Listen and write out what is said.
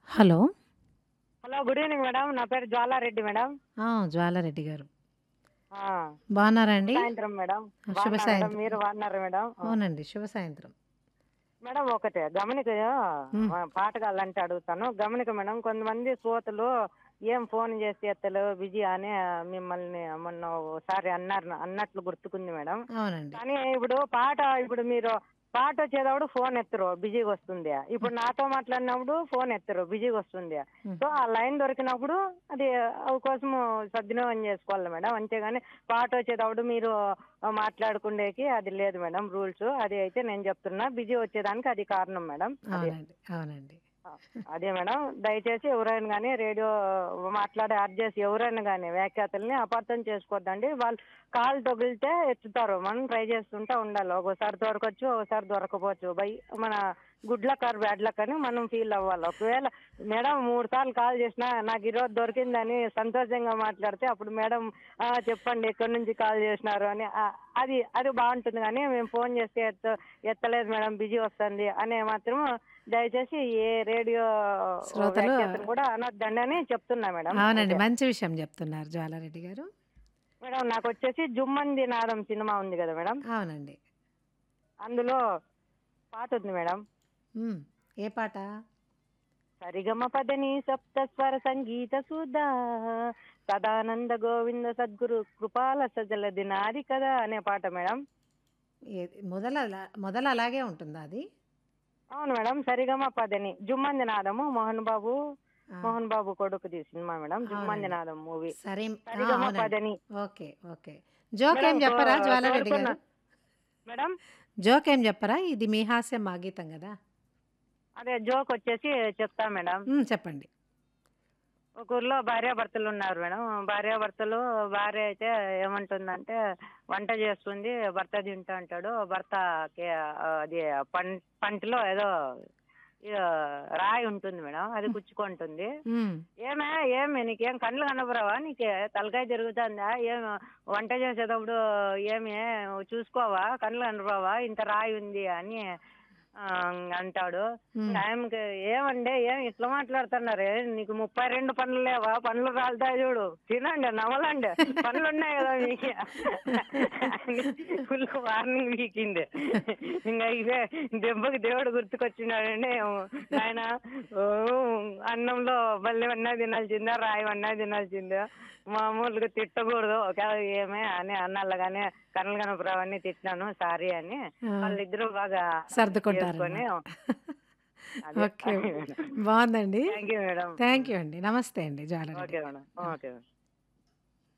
Hello. Hello. Good evening madam. నా పేరు Jwala Reddy madam. ఆ! జ్వాలారెడ్డి గారు. ఆ! బాగున్నారా అండి? సాయంత్రం మేడం. శుభ బాగున్నా మేడం. సాయంత్రం. మీరు బాగున్నారా మేడం? ఆ! అవునండి. శుభ సాయంత్రం. మేడం ఒకటే గమనిక హ్మ్. ఆ, పాటగాళ్ళంటే అడుగుతాను. గమనిక మేడం కొంతమంది శ్రోతలు ఏం ఫోన్ చేసి ఎత్తలేవు బిజీ అని మిమ్మల్ని మొన్న ఒకసారి అన్నారు అన్నట్లు గుర్తుకుంది మేడం. అవునండి. కానీ ఇప్పుడు పాట ఇప్పుడు మీరు పాట వచ్చేటప్పుడు ఫోన్ ఎత్తరు బిజీగా వస్తుంది. ఇప్పుడు నాతో మాట్లాడినప్పుడు ఫోన్ ఎత్తరు బిజీగా వస్తుంది. హ్మ్. సో ఆ లైన్ దొరికినప్పుడు అది అవకాశం సద్వినియోగం చేసుకోవాలి మేడం. అంతేగాని పాట వచ్చేటప్పుడు మీరు మాట్లాడుకుండేకి అది లేదు మేడం రూల్స్. అది అయితే నేను చెప్తున్నా బిజీ వచ్చేదానికి అది కారణం మేడం. అది. అవునండి. అవునండి. ఆ, అదే మేడం దయచేసి ఎవరైనా కానీ రేడియో మాట్లాడే అడ్జస్ట్ ఎవరైనా కానీ వ్యాఖ్యాతల్ని అపార్థం చేసుకోవద్దండి వాళ్ళు కాల్ తగిలితే ఎత్తుతారు మనం ట్రై చేస్తుంటా ఉండాలి ఒకసారి దొరకచ్చు ఒకసారి దొరకపోవచ్చు బై మన good luck or bad luck అని మనం ఫీల్ అవ్వాలి ఒకవేళ మేడం మూడు సార్లు కాల్ చేసినా నాకు ఈరోజు దొరికిందని సంతోషంగా మాట్లాడితే అప్పుడు మేడం "ఆ, చెప్పండి ఎక్కడి నుంచి కాల్ చేసినారు అని ఆ, అది అది బాగుంటుంది కానీ మేము ఫోన్ చేస్తే ఎత్త ఎత్తలేదు మేడం బిజీ వస్తుంది అనే మాత్రం దయచేసి ఏ రేడియో శ్రోతలు వ్యాఖ్యాతను కూడా అనొద్దండి అని చెప్తున్నా మేడం అవునండి. ఓకే మంచి విషయం చెప్తున్నారు జ్వాలారెడ్డి గారు. మేడం నాకు వచ్చేసి జుమ్మంది నాదం సినిమా ఉంది కదా మేడం అవునండి. అందులో పాట ఉంది మేడం హ్మ్. ఏ పాట? సరిగమ పదని సప్త స్వర సంగీత సుధా సదానంద గోవింద సద్గురు కృపాల సజల దినాది కదా అనే పాట మేడం ఏది మొదల అలా మొదల అలాగే ఉంటుందా అది? అవును మేడం సరిగమ పదని జుమ్మంది నాదము మోహన్ బాబు ఆ! మోహన్ బాబు కొడుకుది సినిమా మేడం జుమ్మంది అవునండి. నాదం మూవీ సరే ఆ! సరిగమ అవునండి. పదని ఓకే. ఓకే. జోక్ మేడం ఏం చెప్పరా కో- జ్వాలారెడ్డి కోరుకున్న గారు? మేడం జోక్ ఏం చెప్పరా? ఇది మీ హాస్యం మా గీతం గదా! అదే జోక్ వచ్చేసి చెప్తా మేడం హ్మ్. చెప్పండి. ఒక ఊర్లో భార్యాభర్తలు ఉన్నారు మేడం భార్యాభర్తలు భార్య అయితే ఏమంటుందంటే వంట చేస్తుంది భర్త తింటా అంటాడు భర్తకి ఆ, అది పం పంటలో ఏదో ఇక రాయి ఉంటుంది మేడం అది గుచ్చుకుంటుంది హ్మ్. ఏమే ఏమి నీకేం కళ్ళు కనపరావా నీకు తలకాయ జరుగుతుందా ఏం వంట చేసేటప్పుడు ఏమి చూసుకోవా కళ్ళు కనపరావా ఇంత రాయి ఉంది అని ఆ, అంటాడు హ్మ్. ఆయనకి ఏమండి ఏం ఇట్లా మాట్లాడుతున్నారు నీకు ముప్పై రెండు పనులు లేవా పనులు రాలుతాయి చూడు తినండి నమలండి పనులు ఉన్నాయి కదా మీకు ఫుల్ వార్నింగ్ వీకింది ఇంకా ఇదే దెబ్బకి దేవుడు గుర్తుకొచ్చినాడండి ఆయన ఓ, అన్నంలో బల్లి అన్నా తినాల్సిందా రాయి అన్నా తినాల్సిందా మామూలుగా తిట్టకూడదు ఒక ఏమే అని అన్నాళ్ళు కానీ కళ్ళు కనపరావని తిట్టినాను సారీ అని ఆ! వాళ్ళిద్దరూ బాగా చేసుకొని సర్దుకుంటారనమాట. అదే ఓకే. బావుందండి. Thank you madam thank you అండి. నమస్తే అండి జ్వాలారెడ్డి ఓకే గారు. మేడం ఆ! Okay madam